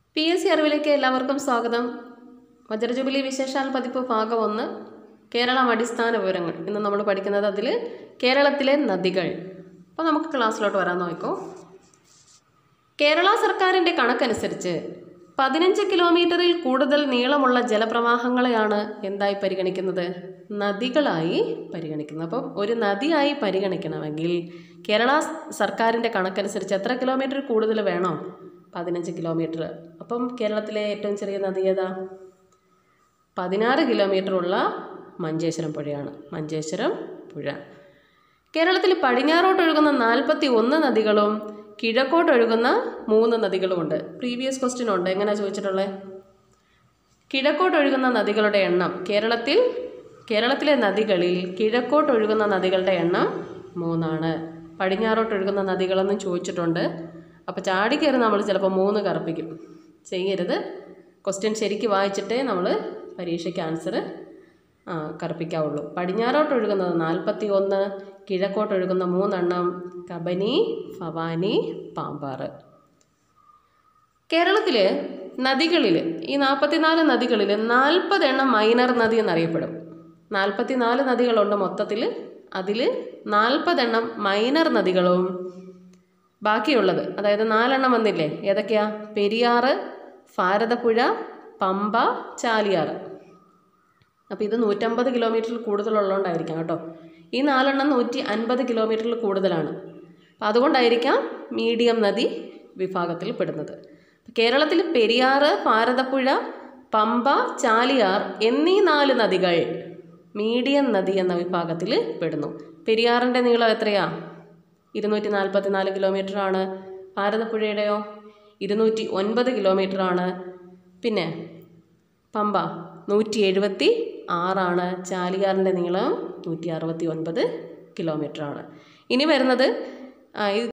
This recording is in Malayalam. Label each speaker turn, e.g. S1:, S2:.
S1: പി എസ് സി അറിവിലേക്ക് എല്ലാവർക്കും സ്വാഗതം വജ്രജൂബിലി വിശേഷാൽ പതിപ്പ് ഭാഗം ഒന്ന് കേരളം അടിസ്ഥാന വിവരങ്ങൾ ഇന്ന് നമ്മൾ പഠിക്കുന്നത് അതിൽ കേരളത്തിലെ നദികൾ അപ്പോൾ നമുക്ക് ക്ലാസ്സിലോട്ട് വരാൻ നോക്കൂ കേരള സർക്കാരിൻ്റെ കണക്കനുസരിച്ച് പതിനഞ്ച് കിലോമീറ്ററിൽ കൂടുതൽ നീളമുള്ള ജലപ്രവാഹങ്ങളെയാണ് എന്തായി പരിഗണിക്കുന്നത് നദികളായി പരിഗണിക്കുന്നത് അപ്പം ഒരു നദിയായി പരിഗണിക്കണമെങ്കിൽ കേരള സർക്കാരിൻ്റെ കണക്കനുസരിച്ച് എത്ര കിലോമീറ്റർ കൂടുതൽ വേണം പതിനഞ്ച് കിലോമീറ്റർ അപ്പം കേരളത്തിലെ ഏറ്റവും ചെറിയ നദി ഏതാ പതിനാറ് കിലോമീറ്ററുള്ള മഞ്ചേശ്വരം പുഴയാണ് മഞ്ചേശ്വരം പുഴ കേരളത്തിൽ പടിഞ്ഞാറോട്ട് ഒഴുകുന്ന നാൽപ്പത്തി ഒന്ന് നദികളും കിഴക്കോട്ട് ഒഴുകുന്ന മൂന്ന് നദികളുമുണ്ട് പ്രീവിയസ് ക്വസ്റ്റ്യൻ ഉണ്ട് എങ്ങനെ ചോദിച്ചിട്ടുള്ളത് കിഴക്കോട്ട് ഒഴുകുന്ന നദികളുടെ എണ്ണം കേരളത്തിൽ കേരളത്തിലെ നദികളിൽ കിഴക്കോട്ട് ഒഴുകുന്ന നദികളുടെ എണ്ണം മൂന്നാണ് പടിഞ്ഞാറോട്ട് ഒഴുകുന്ന നദികളെന്നും ചോദിച്ചിട്ടുണ്ട് അപ്പോൾ ചാടി കയറി നമ്മൾ ചിലപ്പോൾ മൂന്ന് കറപ്പിക്കും ചെയ്യരുത് ക്വസ്റ്റ്യൻ ശരിക്ക് വായിച്ചിട്ടേ നമ്മൾ പരീക്ഷയ്ക്ക് ആൻസർ കറുപ്പിക്കാവുള്ളൂ പടിഞ്ഞാറോട്ട് ഒഴുകുന്നത് നാൽപ്പത്തി ഒന്ന് കിഴക്കോട്ട് ഒഴുകുന്ന മൂന്നെണ്ണം കബനി ഭവാനി പാമ്പാറ് കേരളത്തിൽ നദികളിൽ ഈ നാൽപ്പത്തിനാല് നദികളിൽ നാൽപ്പതെണ്ണം മൈനർ നദി എന്നറിയപ്പെടും നാൽപ്പത്തിനാല് നദികളുണ്ട് മൊത്തത്തിൽ അതിൽ നാൽപ്പതെണ്ണം മൈനർ നദികളും ബാക്കിയുള്ളത് അതായത് നാലെണ്ണം വന്നില്ലേ ഏതൊക്കെയാ പെരിയാറ് ഭാരതപ്പുഴ പമ്പ ചാലിയാറ് അപ്പോൾ ഇത് നൂറ്റമ്പത് കിലോമീറ്ററിൽ കൂടുതലുള്ളതുകൊണ്ടായിരിക്കാം കേട്ടോ ഈ നാലെണ്ണം നൂറ്റി അൻപത് കിലോമീറ്ററിൽ കൂടുതലാണ് അപ്പം അതുകൊണ്ടായിരിക്കാം മീഡിയം നദി വിഭാഗത്തിൽ പെടുന്നത് കേരളത്തിൽ പെരിയാറ് ഭാരതപ്പുഴ പമ്പ ചാലിയാർ എന്നീ നാല് നദികൾ മീഡിയം നദി എന്ന വിഭാഗത്തിൽ പെടുന്നു പെരിയാറിൻ്റെ നീളം എത്രയാ ഇരുന്നൂറ്റി നാൽപ്പത്തി നാല് കിലോമീറ്ററാണ് ഭാരതപ്പുഴയുടെയോ ഇരുന്നൂറ്റി ഒൻപത് കിലോമീറ്ററാണ് പിന്നെ പമ്പ നൂറ്റി എഴുപത്തി ആറാണ് ചാലിയാറിൻ്റെ നീളം നൂറ്റി അറുപത്തി ഒൻപത് കിലോമീറ്ററാണ് ഇനി വരുന്നത്